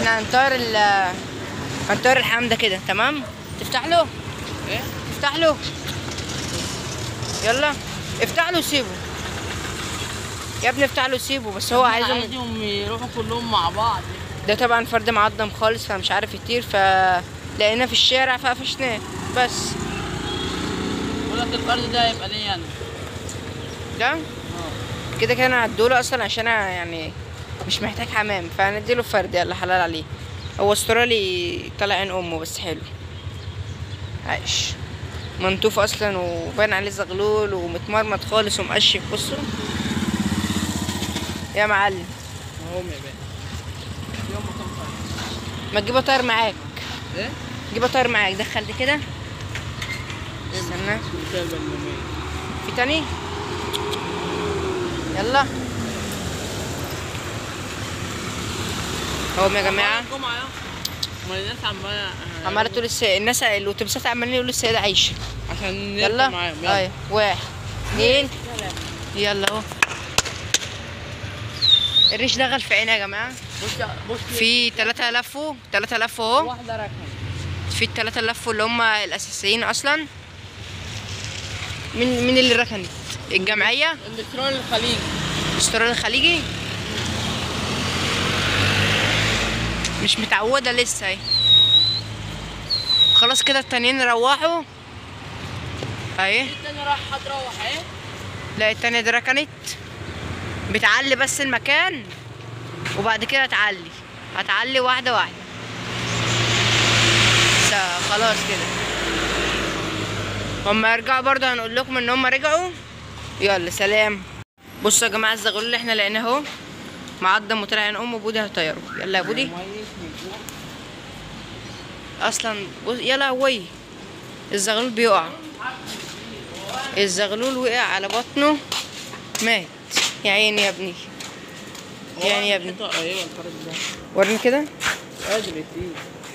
احنا هنطير ال هنطير الحمام ده كده تمام تفتح له ايه افتح له يلا افتح له سيبه يا ابني افتح له سيبه بس هو عايزهم عايزهم يروحوا كلهم مع بعض ده طبعا فرد معضم خالص فمش عارف يطير ف لقيناه في الشارع فقفشناه بس بقول لك الفرد ده يبقى ليا انا ده كده كده انا هدوله اصلا عشان انا يعني مش محتاج حمام فهنديله فرد يلا حلال عليه هو استرالي طالع عين امه بس حلو عايش منطوف اصلا وبان عليه زغلول ومتمرمط خالص ومقشف بصوا يا معلم اهو يا باشا يوم ما كان فرد ما تجيبه طاير معاك ايه جيبه طاير معاك دخل دي كده استنى الكلبة المميز في تاني يلا اهو يا جماعه الجمعة يا امال الناس عمالة عماله تقول الس... الناس الاتوبيسات عمالين يقولوا السيده عايشه عشان يلا نركب معاهم يلا ايوه واحد اتنين يلا اهو الريش دخل في عيني يا جماعه بص بص في تلاتة لفوا تلاتة لفوا اهو واحدة ركن في التلاتة لفوا اللي هم الاساسيين اصلا مين مين اللي ركنت الجمعيه الالكترون الخليجي الاسترالي الخليجي مش متعودة لسه اهي خلاص كده التانيين روحوا اهي التاني راح هتروح ايه لا التانية دي ركنت بتعلي بس المكان وبعد كده تعلي هتعلي واحدة واحدة بس خلاص كده هما يرجعوا برضه هنقول لكم ان هما رجعوا يلا سلام بصوا يا جماعة الزغلول اللي احنا لقيناه اهو معضم وطلع عين امه بودي هيطيره يلا يا بودي اصلا بص يا لهوي الزغلول بيقع الزغلول وقع على بطنه مات يا عيني يا ابني يا عيني يا ابني حتة قريبة الفرد ده وريني كده قادر يطير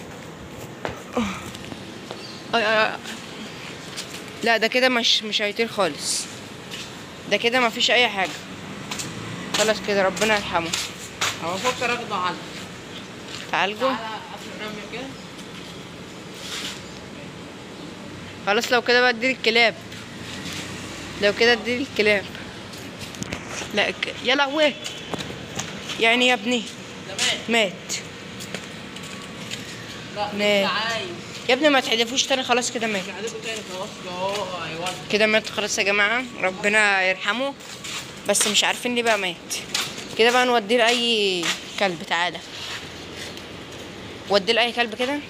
أي أي أي. لا ده كده مش مش هيطير خالص ده كده مفيش اي حاجه خلاص كده ربنا يرحمه هو بفكر اخده عنه تعالجه تعالى عشان نعمل كده خلاص لو كده بقى اديلي الكلاب لو كده اديلي الكلاب لا ك... يا لهوي يعني يا ابني تمام مات لا مات. مش عايز يا ابني ما تحدفوش تاني خلاص كده مات مش عايزكم تاني خلاص ده هو هيودي كده مات خلاص يا جماعة ربنا يرحمه بس مش عارفين ليه بقى مات كده بقى نوديه لأي كلب تعالى وديه لأي كلب كده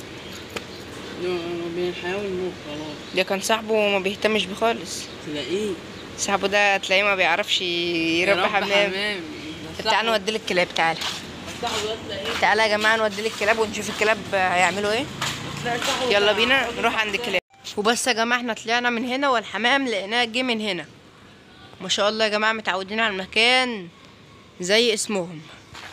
بين الحياة والموت خلاص ده كان صاحبه وما بيهتمش بيه خالص تلاقيه صاحبه ده تلاقيه ما بيعرفش يربي حمام طب تعالى نوديه للكلاب تعالى افتحوا دلوقتي تلاقيه تعالى يا جماعة نوديه للكلاب ونشوف الكلاب هيعملوا ايه يلا بينا نروح عند الكلاب وبس يا جماعه احنا طلعنا من هنا والحمام لقيناه جه من هنا ما شاء الله يا جماعه متعودين على المكان زي اسمهم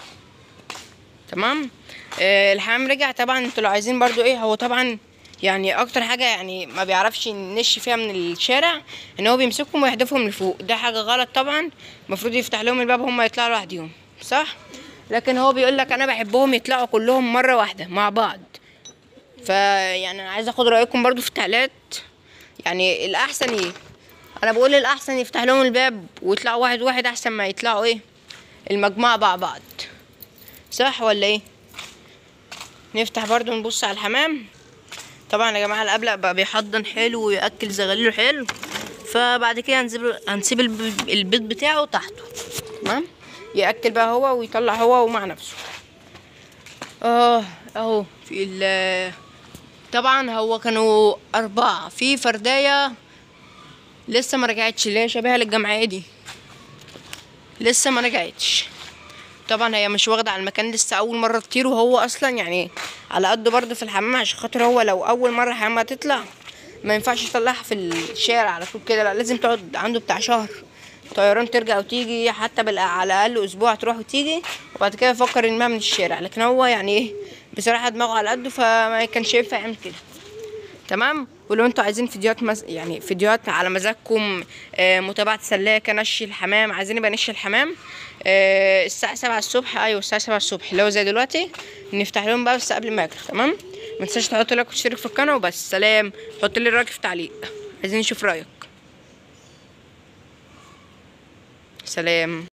تمام آه الحمام رجع طبعا انتوا لو عايزين برضو ايه هو طبعا يعني اكتر حاجه يعني ما بيعرفش ينش فيها من الشارع ان هو بيمسكهم ويحدفهم لفوق ده حاجه غلط طبعا المفروض يفتح لهم الباب هم يطلعوا لوحدهم صح لكن هو بيقول لك انا بحبهم يطلعوا كلهم مره واحده مع بعض فيعني انا عايز اخد رايكم برضو في التعليقات يعني الاحسن ايه انا بقول الاحسن يفتح لهم الباب ويطلعوا واحد واحد احسن ما يطلعوا ايه المجموعه مع بعض صح ولا ايه نفتح برضو نبص على الحمام طبعا يا جماعه الابلق بقى بيحضن حلو وياكل زغليله حلو فبعد كده هنسيب هنسيب الب- البيض بتاعه تحته تمام ياكل بقى هو ويطلع هو ومع نفسه اه اهو في ال طبعا هو كانوا أربعة في فرداية لسه ما رجعتش اللي هي شبيهة للجمعية دي لسه ما رجعتش طبعا هي مش واخدة على المكان لسه أول مرة تطير وهو أصلا يعني على قده برضه في الحمام عشان خاطر هو لو أول مرة حمامة تطلع ما ينفعش يطلعها في الشارع على طول كده لا لازم تقعد عنده بتاع شهر طيران ترجع وتيجي حتى بال- على الأقل أسبوع تروح وتيجي وبعد كده يفكر ينمها من الشارع لكن هو يعني إيه بصراحة دماغه على قده فما كانش ينفع يعمل كده تمام ولو انتوا عايزين فيديوهات مز... يعني فيديوهات على مزاجكم آه متابعة سلاكة نش الحمام عايزين يبقى نش الحمام آه الساعة سبعة الصبح ايوه الساعة سبعة الصبح اللي هو زي دلوقتي نفتح لهم بقى بس قبل ما ياكلوا تمام ما تنساش تحط لايك وتشترك في القناة وبس سلام حط لي رايك في تعليق عايزين نشوف رايك سلام